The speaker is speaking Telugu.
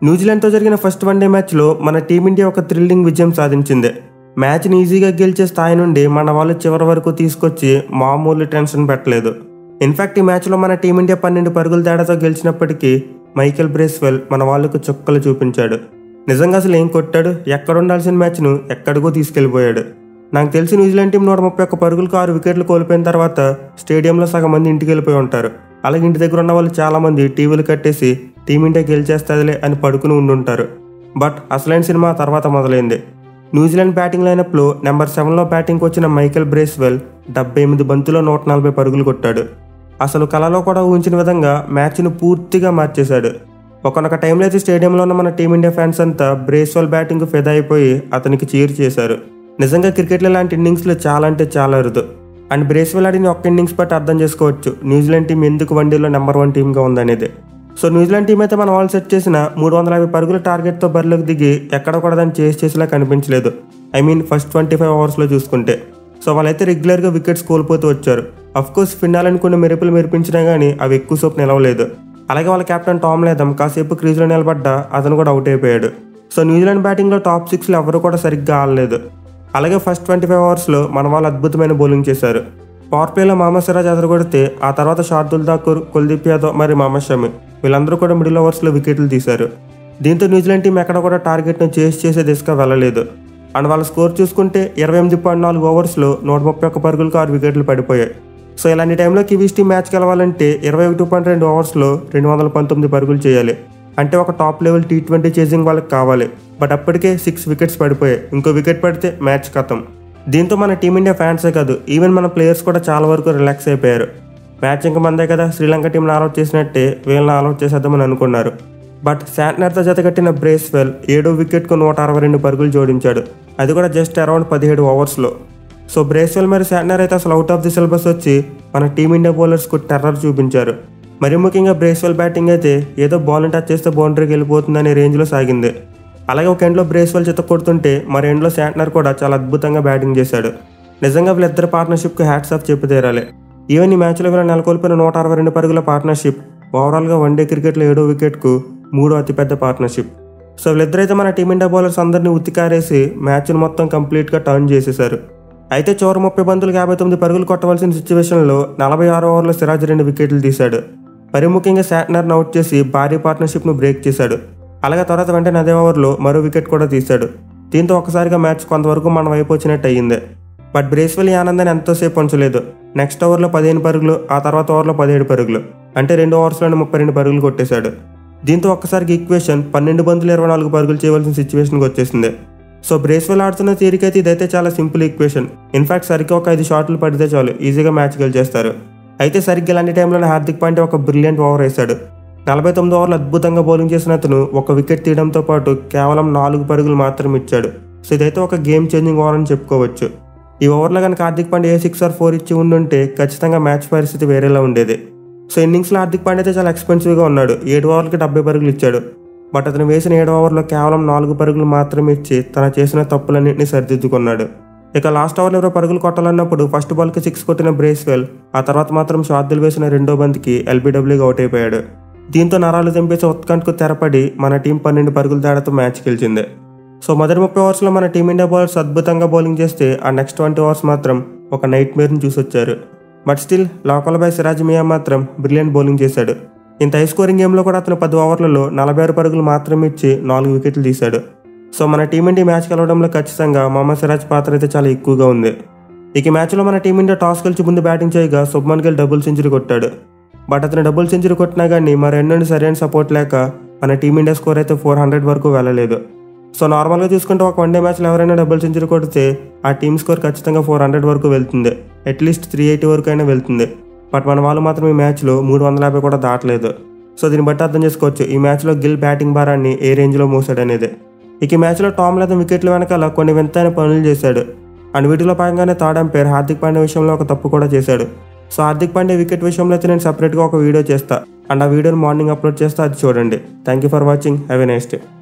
న్యూజిలాండ్తో జరిగిన ఫస్ట్ వన్డే మ్యాచ్లో మన టీమిండియా ఒక థ్రిల్లింగ్ విజయం సాధించింది మ్యాచ్ని ఈజీగా గెలిచే స్థాయి నుండి మన వాళ్ళు చివరి వరకు తీసుకొచ్చి మామూలు టెన్షన్ పెట్టలేదు ఇన్ఫాక్ట్ ఈ మ్యాచ్లో మన టీమిండియా పన్నెండు పరుగుల తేడాతో గెలిచినప్పటికీ మైకేల్ బ్రేస్వెల్ మన వాళ్ళకు చుక్కలు చూపించాడు నిజంగా అసలు ఏం కొట్టాడు ఎక్కడ ఉండాల్సిన మ్యాచ్ను ఎక్కడికో తీసుకెళ్లిపోయాడు నాకు తెలిసి న్యూజిలాండ్ టీం నూట ముప్పై ఒక్క పరుగులకు ఆరు వికెట్లు కోల్పోయిన తర్వాత స్టేడియంలో సగం మంది ఇంటికి వెళ్ళిపోయి ఉంటారు అలాగే ఇంటి దగ్గర ఉన్న వాళ్ళు చాలా మంది టీవీలు కట్టేసి టీమిండియా గెలిచేస్తుందిలే అని పడుకుని ఉండుంటారు బట్ అసలైన సినిమా తర్వాత మొదలైంది న్యూజిలాండ్ బ్యాటింగ్ లైనప్లో నెంబర్ సెవెన్లో బ్యాటింగ్కి వచ్చిన మైకేల్ బ్రేస్వెల్ డెబ్బై ఎనిమిది బంతులో నూట నలభై పరుగులు కొట్టాడు అసలు కలలో కూడా ఊహించిన విధంగా మ్యాచ్ను పూర్తిగా మార్చేశాడు ఒకనొక టైంలో అయితే స్టేడియంలో ఉన్న మన టీమిండియా ఫ్యాన్స్ అంతా బ్రేస్వెల్ బ్యాటింగ్ ఫిదా అయిపోయి అతనికి చీర్ చేశారు నిజంగా క్రికెట్లో ఇలాంటి ఇన్నింగ్స్లు చాలా అంటే చాలా అరుదు అండ్ బ్రేస్వెల్ ఆడిన ఒక్క ఇన్నింగ్స్ బట్టి అర్థం చేసుకోవచ్చు న్యూజిలాండ్ టీం ఎందుకు వన్డేలో నెంబర్ వన్ టీమ్గా ఉందనేది సో న్యూజిలాండ్ టీం అయితే మన వాళ్ళు సెట్ చేసిన మూడు వందల యాభై పరుగుల టార్గెట్తో బరిలోకి దిగి ఎక్కడ కూడా దాన్ని చేసి చేసేలా కనిపించలేదు I mean first twenty five అవర్స్లో చూసుకుంటే సో వాళ్ళైతే రెగ్యులర్గా వికెట్స్ కోల్పోతూ వచ్చారు అఫ్ కోర్స్ ఫినాలని కొన్ని మెరుపులు మెరిపించినా కానీ అవి ఎక్కువ సేపు నిలవలేదు అలాగే వాళ్ళ కెప్టెన్ టామ్ లేదం కాసేపు క్రీజ్లో నిలబడ్డా అతను కూడా అవుట్ అయిపోయాడు సో న్యూజిలాండ్ బ్యాటింగ్లో టాప్ సిక్స్లో ఎవరు కూడా సరిగ్గా ఆడలేదు అలాగే ఫస్ట్ ట్వంటీ ఫైవ్ అవర్స్లో మన వాళ్ళు అద్భుతమైన బౌలింగ్ చేశారు పవర్ ప్లేలో మహమ్మద్ సిరాజ్ అదరగొడితే ఆ తర్వాత షార్దుల్ ఠాకూర్ కుల్దీప్ యాదవ్ మరి మహమ్మద్ షమి వీళ్ళందరూ కూడా మిడిల్ ఓవర్స్లో వికెట్లు తీశారు దీంతో న్యూజిలాండ్ టీం ఎక్కడ కూడా టార్గెట్ను చేసి చేసే దిశగా వెళ్ళలేదు అండ్ వాళ్ళ స్కోర్ చూసుకుంటే ఇరవై ఎనిమిది పాయింట్ నాలుగు ఓవర్స్లో నూట ముప్పై ఒక్క పరుగులకు ఆరు వికెట్లు పడిపోయాయి సో ఇలాంటి టైంలో కివీస్ టీం మ్యాచ్ గెలవాలంటే ఇరవై ఒకటి పాయింట్ రెండు ఓవర్స్లో రెండు వందల పంతొమ్మిది పరుగులు చేయాలి అంటే ఒక top level T twenty chasing వాళ్ళకి కావాలి బట్ అప్పటికే సిక్స్ వికెట్స్ పడిపోయాయి ఇంకో వికెట్ పడితే మ్యాచ్ ఖతం దీంతో మన టీమిండియా ఫ్యాన్సే కాదు ఈవెన్ మన ప్లేయర్స్ కూడా చాలా వరకు రిలాక్స్ అయిపోయారు మ్యాచ్ ఇంక మందే కదా శ్రీలంక టీంని ఆల్అౌట్ చేసినట్టే వీళ్ళని ఆల్అౌట్ చేసేద్దామని అనుకున్నారు బట్ శాంట్నర్తో జతకట్టిన బ్రేస్వెల్ ఏడో వికెట్కు నూట అరవై రెండు పరుగులు జోడించాడు అది కూడా జస్ట్ అరౌండ్ పదిహేడు ఓవర్స్లో సో బ్రేస్వెల్ మరి శాంట్నర్ అయితే అసలు అవుట్ ఆఫ్ ది సిలబస్ వచ్చి మన టీమిండియా బౌలర్స్కు టెర్రర్ చూపించారు మరి ముఖ్యంగా బ్రేస్వెల్ బ్యాటింగ్ అయితే ఏదో బాల్ని టచ్ చేస్తే బౌండరీకి వెళ్ళిపోతుందనే రేంజ్లో సాగింది అలాగే ఒక ఎండ్లో బ్రేస్వెల్ చిత్త కొడుతుంటే మరి ఎండ్లో శాంట్నర్ కూడా చాలా అద్భుతంగా బ్యాటింగ్ చేశాడు నిజంగా వీళ్ళిద్దరు పార్ట్నర్షిప్కి హ్యాట్స్ ఆఫ్ చెప్పి తీరాలి ఈవెన్ ఈ మ్యాచ్లో వీళ్ళ నెలకొల్పిన నూట అరవై రెండు పరుగుల పార్ట్నర్షిప్ ఓవరాల్గా వన్డే క్రికెట్లో ఏడో వికెట్కు మూడో అతిపెద్ద పార్ట్నర్షిప్ సో వీళ్ళిద్దరైతే మన టీమిండియా బౌలర్స్ అందరినీ ఉత్తికారేసి మ్యాచ్ను మొత్తం కంప్లీట్గా టర్న్ చేసేశారు అయితే చివరి ముప్పై బంతులకు యాభై తొమ్మిది పరుగులు కొట్టవలసిన సిచ్యువేషన్లో నలభై ఆరు ఓవర్లో సిరాజ్ రెండు వికెట్లు తీశాడు మరి ముఖ్యంగా శాట్నర్ను అవుట్ చేసి భారీ పార్ట్నర్షిప్ను బ్రేక్ చేశాడు అలాగే తర్వాత వెంటనే అదే ఓవర్లో మరో వికెట్ కూడా తీశాడు దీంతో ఒక్కసారిగా మ్యాచ్ కొంతవరకు మన వైపు వచ్చినట్టు అయ్యింది బట్ బ్రేస్వెల్ ఈ ఆనందాన్ని ఎంతోసేపు ఉంచలేదు నెక్స్ట్ ఓవర్లో పదిహేను పరుగులు ఆ తర్వాత ఓవర్లో పదిహేడు పరుగులు అంటే రెండు ఓవర్స్లోనే ముప్పై రెండు పరుగులు కొట్టేశాడు దీంతో ఒక్కసారికి ఈక్వేషన్ పన్నెండు బంతులు ఇరవై నాలుగు పరుగులు చేయవలసిన సిచ్యువేషన్కి వచ్చేసింది సో బ్రేస్వెల్ ఆడుతున్న తీరికైతే ఇదైతే చాలా సింపుల్ ఈక్వేషన్ ఇన్ఫాక్ట్ సరిగ్గా ఒక ఐదు షాట్లు పడితే చాలు ఈజీగా మ్యాచ్ గెలిచేస్తారు అయితే సరిగ్గా ఇలాంటి టైంలోనే హార్దిక్ పాండ్యా ఒక బ్రిలియంట్ ఓవర్ వేశాడు నలభై తొమ్మిది ఓవర్లు అద్భుతంగా బౌలింగ్ చేసిన అతను ఒక వికెట్ తీయడంతో పాటు కేవలం నాలుగు పరుగులు మాత్రం ఇచ్చాడు సో ఇదైతే ఒక గేమ్ చేంజింగ్ ఓవర్ అని చెప్పుకోవచ్చు ఈ ఓవర్లో కనుక హార్దిక్ పాండ్యా ఏ సిక్స్ ఆర్ ఫోర్ ఇచ్చి ఉండుంటే ఖచ్చితంగా మ్యాచ్ పరిస్థితి వేరేలా ఉండేది సో ఇన్నింగ్స్లో హార్దిక్ పాండ్యా అయితే చాలా ఎక్స్పెన్సివ్గా ఉన్నాడు ఏడు ఓవర్లకి డెబ్బై పరుగులు ఇచ్చాడు బట్ అతను వేసిన ఏడు ఓవర్లో కేవలం నాలుగు పరుగులు మాత్రమే ఇచ్చి తన చేసిన తప్పులన్నింటినీ సరిదిద్దుకున్నాడు ఇక లాస్ట్ ఓవర్లో ఎవరో పరుగులు కొట్టాలన్నప్పుడు ఫస్ట్ బాల్కి సిక్స్ కొట్టిన బ్రేస్వెల్ ఆ తర్వాత మాత్రం షార్దులు వేసిన రెండో బంతికి ఎల్బీడబ్ల్యూగా అవుట్ అయిపోయాడు దీంతో నరాలు తెంపేసి ఉత్కంఠకు తెరపడి మన టీం పన్నెండు పరుగుల తేడాతో మ్యాచ్ గెలిచింది సో మొదటి ముప్పై ఓవర్స్లో మన టీమిండియా బౌలర్స్ అద్భుతంగా బౌలింగ్ చేస్తే ఆ నెక్స్ట్ ట్వంటీ ఓవర్స్ మాత్రం ఒక నైట్ మేర్ని చూసొచ్చారు but still local boy Siraj Miya మాత్రం బ్రిలియంట్ బౌలింగ్ చేశాడు ఇంత హై స్కోరింగ్ గేమ్లో కూడా అతను పది ఓవర్లలో నలభై ఆరు పరుగులు మాత్రమే ఇచ్చి నాలుగు వికెట్లు తీశాడు సో మన టీమిండియా మ్యాచ్ గెలవడంలో ఖచ్చితంగా మొహమ్మద్ సిరాజ్ పాత్ర అయితే చాలా ఎక్కువగా ఉంది ఇక ఈ మ్యాచ్లో మన టీమిండియా టాస్ గెలిచి ముందు బ్యాటింగ్ చేయగా శుభ్మన్ గిల్ డబుల్ సెంచరీ కొట్టాడు బట్ అతను డబుల్ సెంచరీ కొట్టినా కానీ మరి ఎన్నో సరైన సపోర్ట్ లేక మన టీమిండియా స్కోర్ అయితే ఫోర్ హండ్రెడ్ వరకు వెళ్ళలేదు సో నార్మల్గా చూసుకుంటే ఒక వన్డే మ్యాచ్లో ఎవరైనా డబుల్ సెంచరీ కొడితే ఆ టీమ్ స్కోర్ ఖచ్చితంగా ఫోర్ హండ్రెడ్ వరకు వెళ్తుంది అట్లీస్ట్ త్రీ ఎయిటీ వరకు అయినా వెళ్తుంది బట్ మన వాళ్ళు మాత్రం ఈ మ్యాచ్లో మూడు వందల యాభై కూడా దాటలేదు సో దీన్ని బట్టి అర్థం చేసుకోవచ్చు ఈ మ్యాచ్లో గిల్ బ్యాటింగ్ భారాన్ని ఏ రేంజ్లో మోసాడు అనేది ఇక ఈ మ్యాచ్లో టామ్ లేదా వికెట్ల వెనకాల కొన్ని వింతైన పనులు చేశాడు అండ్ వీటిలో భాగంగానే థర్డ్ అంపైర్ హార్దిక్ పాండ్యా విషయంలో ఒక తప్పు కూడా చేశాడు సో హార్దిక్ పాండ్యా వికెట్ విషయంలో అయితే నేను సపరేట్గా ఒక వీడియో చేస్తా అండ్ ఆ వీడియోని మార్నింగ్ అప్లోడ్ చేస్తా అది చూడండి thank you for watching have a nice day